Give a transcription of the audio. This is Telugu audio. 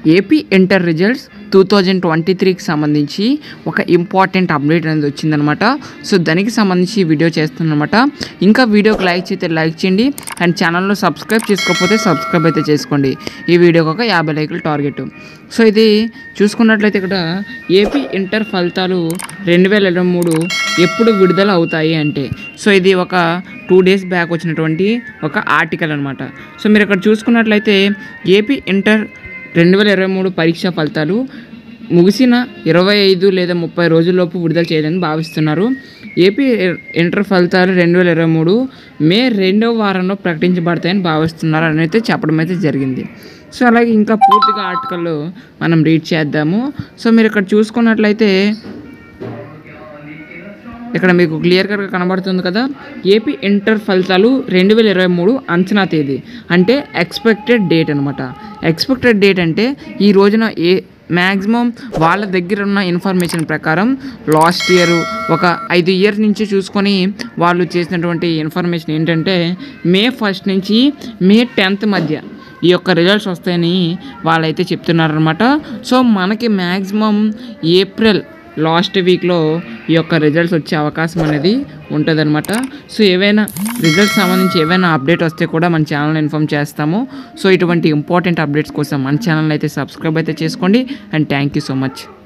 AP inter results two thousand twenty త్రీకి సంబంధించి ఒక ఇంపార్టెంట్ అప్డేట్ అనేది వచ్చిందనమాట సో దానికి సంబంధించి వీడియో చేస్తున్నానమాట ఇంకా వీడియోకి లైక్ చేస్తే లైక్ చేయండి అండ్ ఛానల్లో సబ్స్క్రైబ్ చేసుకోకపోతే సబ్స్క్రైబ్ అయితే చేసుకోండి ఈ వీడియోకి ఒక యాభై లైకులు టార్గెట్ సో ఇది చూసుకున్నట్లయితే ఇక్కడ ఏపీ ఇంటర్ ఫలితాలు రెండు వేల ఇరవై మూడు ఎప్పుడు విడుదల అవుతాయి అంటే సో ఇది ఒక టూ డేస్ బ్యాక్ వచ్చినటువంటి ఒక ఆర్టికల్ అనమాట సో మీరు ఇక్కడ చూసుకున్నట్లయితే ఏపీ ఇంటర్ రెండు వేల ఇరవై మూడు పరీక్షా ఫలితాలు ముగిసిన ఇరవై ఐదు లేదా ముప్పై రోజుల్లోపు విడుదల చేయాలని భావిస్తున్నారు ఏపీ ఇంటర్ ఫలితాలు రెండు వేల ఇరవై మూడు మే రెండవ వారంలో ప్రకటించబడతాయని భావిస్తున్నారు అని అయితే చెప్పడం అయితే జరిగింది సో అలాగే ఇంకా పూర్తిగా ఆర్టికల్ మనం రీడ్ చేద్దాము సో మీరు ఇక్కడ చూసుకున్నట్లయితే ఇక్కడ మీకు క్లియర్గా కనబడుతుంది కదా ఏపీ ఇంటర్ ఫలితాలు రెండు వేల ఇరవై మూడు అంచనా తేదీ అంటే ఎక్స్పెక్టెడ్ డేట్ అనమాట ఎక్స్పెక్టెడ్ డేట్ అంటే ఈ రోజున ఏ మ్యాక్సిమం వాళ్ళ దగ్గర ఉన్న ఇన్ఫర్మేషన్ ప్రకారం లాస్ట్ ఇయర్ ఒక ఐదు ఇయర్స్ నుంచి చూసుకొని వాళ్ళు చేసినటువంటి ఇన్ఫర్మేషన్ ఏంటంటే మే ఫస్ట్ నుంచి మే టెన్త్ మధ్య ఈ యొక్క రిజల్ట్స్ వస్తాయని వాళ్ళైతే చెప్తున్నారనమాట సో మనకి మ్యాక్సిమం ఏప్రిల్ లాస్ట్ వీక్లో ఈ యొక్క రిజల్ట్స్ వచ్చే అవకాశం అనేది ఉంటుందన్నమాట సో ఏవైనా రిజల్ట్స్ సంబంధించి ఏవైనా అప్డేట్ వస్తే కూడా మన ఛానల్ ఇన్ఫామ్ చేస్తాము సో ఇటువంటి ఇంపార్టెంట్ అప్డేట్స్ కోసం మన ఛానల్ అయితే సబ్స్క్రైబ్ అయితే చేసుకోండి and thank you so much